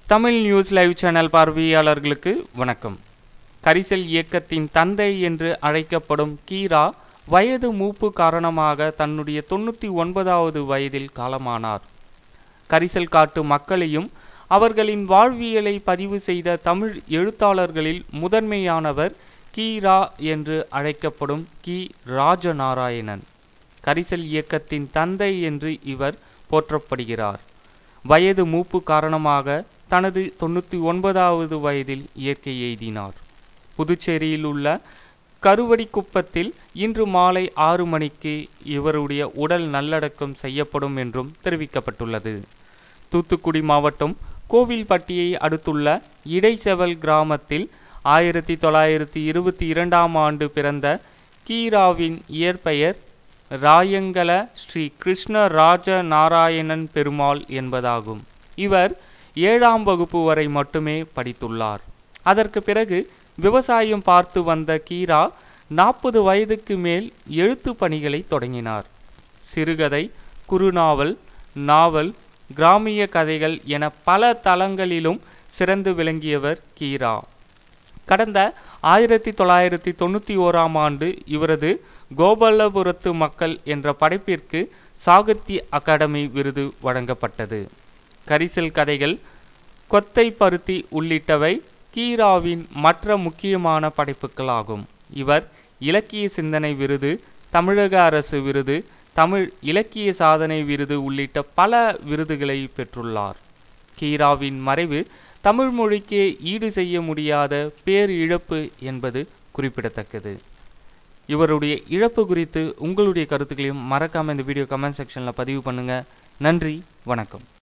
Tamil news live channel பார்வையாளர்களுக்கு வணக்கம் கரிசல் இயக்கத்தின் தந்தை என்று அழைக்கப்படும் கீரா வயது மூப்பு காரணமாக தன்னுடைய தொண்ணூற்றி ஒன்பதாவது வயதில் காலமானார் கரிசல் காட்டு மக்களையும் அவர்களின் வாழ்வியலை பதிவு செய்த தமிழ் எழுத்தாளர்களில் முதன்மையானவர் கீரா என்று அழைக்கப்படும் கி ராஜநாராயணன் கரிசல் இயக்கத்தின் தந்தை என்று இவர் போற்றப்படுகிறார் வயது மூப்பு காரணமாக தனது தொண்ணூற்றி ஒன்பதாவது வயதில் இயற்கை எய்தினார் புதுச்சேரியில் உள்ள கருவடிக்குப்பத்தில் இன்று மாலை ஆறு மணிக்கு இவருடைய உடல் நல்லடக்கம் செய்யப்படும் என்றும் தெரிவிக்கப்பட்டுள்ளது தூத்துக்குடி மாவட்டம் கோவில்பட்டியை அடுத்துள்ள இடைசெவல் கிராமத்தில் ஆயிரத்தி தொள்ளாயிரத்தி இருபத்தி இரண்டாம் ஆண்டு பிறந்த கீராவின் இயற்பெயர் ராயங்கல ஸ்ரீ கிருஷ்ண ராஜ நாராயணன் பெருமாள் என்பதாகும் இவர் ஏழாம் வகுப்பு வரை மட்டுமே படித்துள்ளார் அதற்கு பிறகு விவசாயம் பார்த்து வந்த கீரா நாற்பது வயதுக்கு மேல் எழுத்து பணிகளை தொடங்கினார் சிறுகதை குறுநாவல் நாவல் கிராமிய கதைகள் என பல தளங்களிலும் சிறந்து விளங்கியவர் கீரா கடந்த ஆயிரத்தி தொள்ளாயிரத்தி தொண்ணூற்றி ஓராம் ஆண்டு இவரது கோபாலபுரத்து மக்கள் என்ற படைப்பிற்கு சாகித்ய அகாடமி விருது வழங்கப்பட்டது கரிசல் கதைகள் கொத்தை பருத்தி உள்ளிட்டவை கீராவின் மற்ற முக்கியமான படைப்புகளாகும் இவர் இலக்கிய சிந்தனை விருது தமிழக அரசு விருது தமிழ் இலக்கிய சாதனை விருது உள்ளிட்ட பல விருதுகளை பெற்றுள்ளார் கீராவின் மறைவு தமிழ் மொழிக்கு ஈடு செய்ய முடியாத பேரிழப்பு என்பது குறிப்பிடத்தக்கது இவருடைய இழப்பு குறித்து உங்களுடைய கருத்துக்களையும் மறக்காம இந்த வீடியோ கமெண்ட் செக்ஷனில் பதிவு பண்ணுங்க நன்றி வணக்கம்